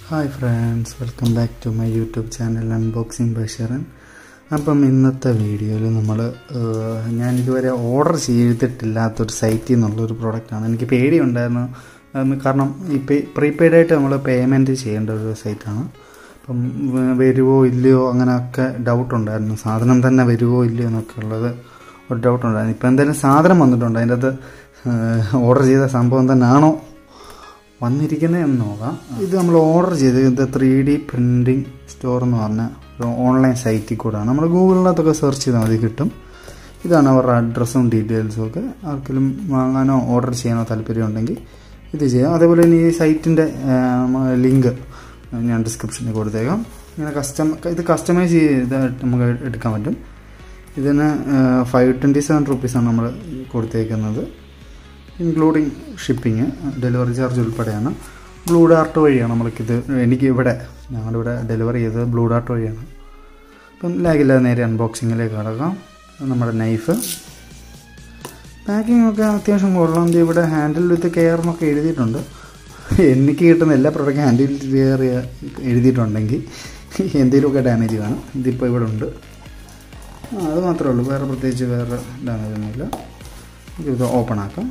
hi friends welcome back to my YouTube channel unboxing ബഷീറൻ അപ്പം ഇന്നത്തെ വീഡിയോയിൽ നമ്മൾ ഞാൻ ഇതുവരെ ഓർഡർ ചെയ്തിട്ടില്ലാത്തൊരു സൈറ്റിൽ നിന്നുള്ളൊരു പ്രോഡക്റ്റാണ് എനിക്ക് പേടിയുണ്ടായിരുന്നു ഉം, കാരണം ഈ പേ പ്രീപെയ്ഡായിട്ട് നമ്മൾ പേയ്മെൻറ്റ് ചെയ്യേണ്ട ഒരു സൈറ്റാണ് അപ്പം വ- വരുമോ ഇല്ലയോ അങ്ങനെയൊക്കെ ഡൗട്ട് ഉണ്ടായിരുന്നു സാധനം തന്നെ വരുമോ ഇല്ലയോ എന്നൊക്കെ ഉള്ളത് ഒരു ഡൗട്ട് ഉണ്ടായിരുന്നു ഇപ്പം എന്തായാലും സാധനം വന്നിട്ടുണ്ട് അതിൻ്റെ അകത്ത് ഓർഡർ ചെയ്ത സംഭവം തന്നെയാണോ വന്നിരിക്കുന്നത് എന്ന് നോക്കാം ഇത് നമ്മൾ ഓർഡർ ചെയ്ത് ഇത് ത്രീ ഡി പ്രിൻറ്റിങ് സ്റ്റോർ എന്ന് പറഞ്ഞ ഒരു ഓൺലൈൻ സൈറ്റിൽ കൂടെയാണ് നമ്മൾ ഗൂഗിളിനകത്തൊക്കെ സെർച്ച് ചെയ്താൽ മതി കിട്ടും ഇതാണ് അവരുടെ അഡ്രസ്സും ഡീറ്റെയിൽസും ഒക്കെ ആർക്കെങ്കിലും വാങ്ങാനോ ഓർഡർ ചെയ്യാനോ താല്പര്യം ഉണ്ടെങ്കിൽ ഇത് ചെയ്യാം അതേപോലെ തന്നെ ഈ സൈറ്റിൻ്റെ ലിങ്ക് ഞാൻ ഡിസ്ക്രിപ്ഷനിൽ കൊടുത്തേക്കാം ഇങ്ങനെ കസ്റ്റം ഇത് കസ്റ്റമൈസ് ചെയ്ത് നമുക്ക് എടുക്കാൻ പറ്റും ഇതിന് ഫൈവ് ട്വൻറ്റി സെവൻ റുപ്പീസാണ് നമ്മൾ കൊടുത്തേക്കുന്നത് ഇൻക്ലൂഡിങ് ഷിപ്പിങ് ഡെലിവറി ചാർജ് ഉൾപ്പെടെയാണ് ബ്ലൂ ഡാർട്ട് വഴിയാണ് നമ്മൾക്കിത് എനിക്ക് ഇവിടെ ഞങ്ങളുടെ ഇവിടെ ഡെലിവറി ചെയ്തത് ബ്ലൂ ഡാർട്ട് വഴിയാണ് അപ്പം ലാഗില്ലാതെ നേരെ അൺബോക്സിങ്ങിലേക്ക് കടക്കാം നമ്മുടെ നൈഫ് പാക്കിംഗ് ഒക്കെ അത്യാവശ്യം കൊള്ളാം ദേ ഇവിടെ ഹാൻഡിൽ വിത്ത് കെയർ എന്നൊക്കെ എഴുതിയിട്ടുണ്ട് എനിക്ക് കിട്ടുന്ന എല്ലാ പ്രോഡക്റ്റും ഹാൻഡിൽ വിത്ത് കെയർ എഴുതിയിട്ടുണ്ടെങ്കിൽ എന്തെങ്കിലുമൊക്കെ ഡാമേജ് കാണും ഇതിപ്പോൾ ഇവിടെ ഉണ്ട് ആ അത് മാത്രമേ ഉള്ളൂ വേറെ പ്രത്യേകിച്ച് വേറെ ഡാമേജ് ഒന്നുമില്ല ഇത് ഓപ്പൺ ആക്കാം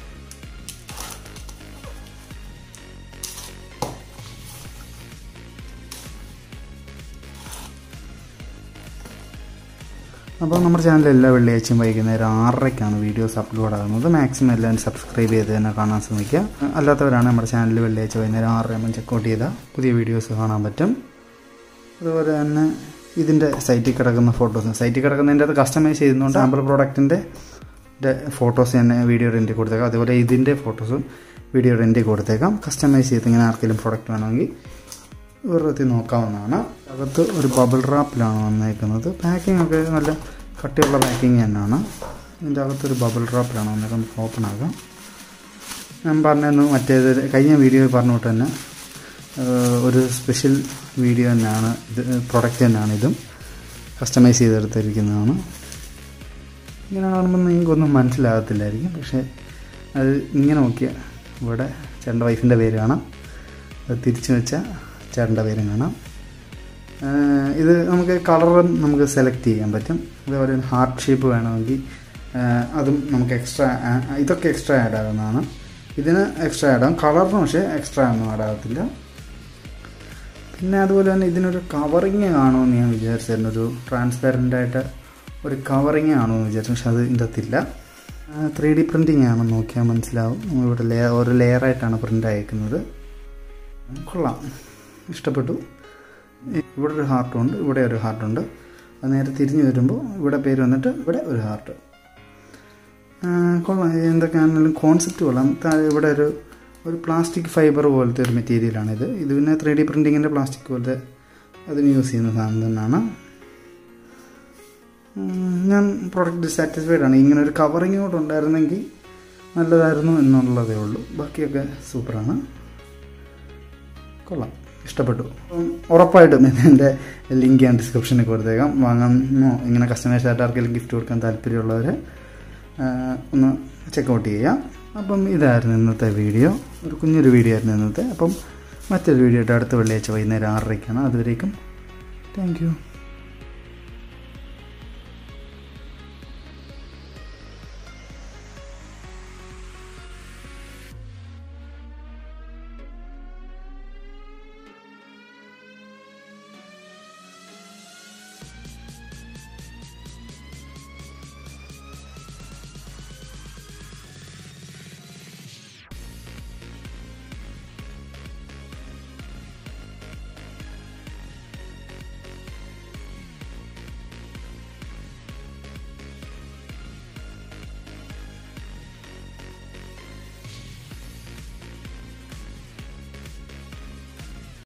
അപ്പോൾ നമ്മുടെ ചാനൽ എല്ലാ വെള്ളിയാഴ്ചയും വൈകുന്നേരം ആറരയ്ക്കാണ് വീഡിയോസ് അപ്ലോഡ് ആകുന്നത് മാക്സിമം എല്ലാവരും സബ്സ്ക്രൈബ് ചെയ്ത് തന്നെ കാണാൻ ശ്രമിക്കുക അല്ലാത്തവരാണ് നമ്മുടെ ചാനൽ വെള്ളിയാഴ്ച വൈകുന്നേരം ആറരയാകുമ്പോൾ ചെക്കൗട്ട് ചെയ്താൽ പുതിയ വീഡിയോസ് കാണാൻ പറ്റും അതുപോലെ തന്നെ ഇതിൻ്റെ സൈറ്റിൽ കിടക്കുന്ന ഫോട്ടോസ് സൈറ്റിൽ കിടക്കുന്നതിൻ്റെ അത് കസ്റ്റമൈസ് ചെയ്യുന്നുണ്ട് സാമ്പിൾ പ്രോഡക്റ്റിൻ്റെ ഫോട്ടോസ് തന്നെ വീഡിയോ റെൻറ്റ് കൊടുത്തേക്കാം അതുപോലെ ഇതിൻ്റെ ഫോട്ടോസും വീഡിയോ റെൻറ്റ് കൊടുത്തേക്കാം കസ്റ്റമൈസ് ചെയ്ത് ഇങ്ങനെ ആർക്കെങ്കിലും പ്രോഡക്റ്റ് വേണമെങ്കിൽ വെറുതെ നോക്കാവുന്നതാണ് അകത്ത് ഒരു ബബിൾ റാപ്പിലാണ് വന്നേക്കുന്നത് പാക്കിംഗ് ഒക്കെ നല്ല കട്ടിയുള്ള പാക്കിംഗ് തന്നെയാണ് ഇതിൻ്റെ അകത്തൊരു ബബിൾ റാപ്പിലാണ് വന്നേക്കുന്നത് നമുക്ക് ഓപ്പൺ ആക്കാം ഞാൻ പറഞ്ഞു മറ്റേത് കഴിഞ്ഞ വീഡിയോയിൽ പറഞ്ഞിട്ട് തന്നെ ഏഹ്, ഒരു സ്പെഷ്യൽ വീഡിയോ തന്നെയാണ് ഇത് പ്രൊഡക്റ്റ് തന്നെയാണ് ഇതും കസ്റ്റമൈസ് ചെയ്തെടുത്തിരിക്കുന്നതാണ് ഇങ്ങനെ കാണുമ്പോൾ നിങ്ങൾക്കൊന്നും മനസ്സിലാകത്തില്ലായിരിക്കും പക്ഷേ അത് ഇങ്ങനെ നോക്കിയാൽ ഇവിടെ ചേട്ടൻ്റെ വൈഫിൻ്റെ പേര് കാണാം അത് തിരിച്ചു വെച്ചാൽ ചേട്ടൻ്റെ പേരും കാണാം ആഹ് ഇത് നമുക്ക് കളറും നമുക്ക് സെലക്ട് ചെയ്യാൻ പറ്റും അതേപോലെ ഹാർട്ട് ഷേപ്പ് വേണമെങ്കിൽ ആഹ് അതും നമുക്ക് എക്സ്ട്രാ ഇതൊക്കെ എക്സ്ട്രാ ആഡ് ആകുന്നതാണ് ഇതിന് എക്സ്ട്രാ ആഡ് ആകും കളറിന് പക്ഷേ എക്സ്ട്രാ ഒന്നും ആഡ് ആകത്തില്ല പിന്നെ അതുപോലെ തന്നെ ഇതിനൊരു കവറിങ് കാണുമെന്ന് ഞാൻ വിചാരിച്ചായിരുന്നു ഒരു ട്രാൻസ്പാരൻ്റ് ആയിട്ട് ഒരു കവറിങ് കാണുമെന്ന് വിചാരിച്ചു പക്ഷെ അത് ഇതിൻ്റെ അകത്തില്ല ത്രീ ഡി പ്രിൻറ്റിങ് ആണെന്ന് നോക്കിയാൽ മനസ്സിലാവും ഇവിടെ ലേ ഒരു ലെയറായിട്ടാണ് പ്രിൻ്റ് അയക്കുന്നത് കൊള്ളാം ഇഷ്ടപ്പെട്ടു ഇവിടെ ഒരു ഹാർട്ടുണ്ട് ഇവിടെ ഒരു ഹാർട്ടുണ്ട് അത് നേരെ തിരിഞ്ഞു വരുമ്പോൾ ഇവിടെ പേര് വന്നിട്ട് ഇവിടെ ഒരു ഹാർട്ട് കൊള്ളാം എന്തൊക്കെയാണെങ്കിലും കോൺസെപ്റ്റ് കൊള്ളാം താഴെ ഇവിടെ ഒരു ഒരു പ്ലാസ്റ്റിക് ഫൈബർ പോലത്തെ ഒരു മെറ്റീരിയലാണിത് ഇത് പിന്നെ ത്രീ ഡി പ്രിൻറ്റിങ്ങിൻ്റെ പ്ലാസ്റ്റിക് പോലത്തെ അതിന് യൂസ് ചെയ്യുന്ന സാധനം തന്നെയാണ് ഉം, ഞാൻ പ്രോഡക്റ്റ് സാറ്റിസ്ഫൈഡ് ആണ് ഇങ്ങനെ ഒരു കവറിങ് കൂടെ ഉണ്ടായിരുന്നെങ്കിൽ നല്ലതായിരുന്നു എന്നുള്ളതേ ഉള്ളൂ ബാക്കിയൊക്കെ സൂപ്പറാണ് കൊള്ളാം ഇഷ്ടപ്പെട്ടു അപ്പം ഉറപ്പായിട്ടും ഇതിൻ്റെ ലിങ്ക് ഞാൻ ഡിസ്ക്രിപ്ഷനിൽ കൊടുത്തേക്കാം വാങ്ങാനോ ഇങ്ങനെ കസ്റ്റമേഴ്സ് ആയിട്ട് ആർക്കെങ്കിലും ഗിഫ്റ്റ് കൊടുക്കാൻ താല്പര്യമുള്ളവർ ഒന്ന് ചെക്കൗട്ട് ചെയ്യാം അപ്പം ഇതായിരുന്നു ഇന്നത്തെ വീഡിയോ ഒരു കുഞ്ഞൊരു വീഡിയോ ആയിരുന്നു ഇന്നത്തെ അപ്പം മറ്റൊരു വീഡിയോ ആയിട്ട് അടുത്ത വെള്ളിയാഴ്ച വൈകുന്നേരം ആറരയ്ക്കാണ് അതുവരേക്കും താങ്ക് യു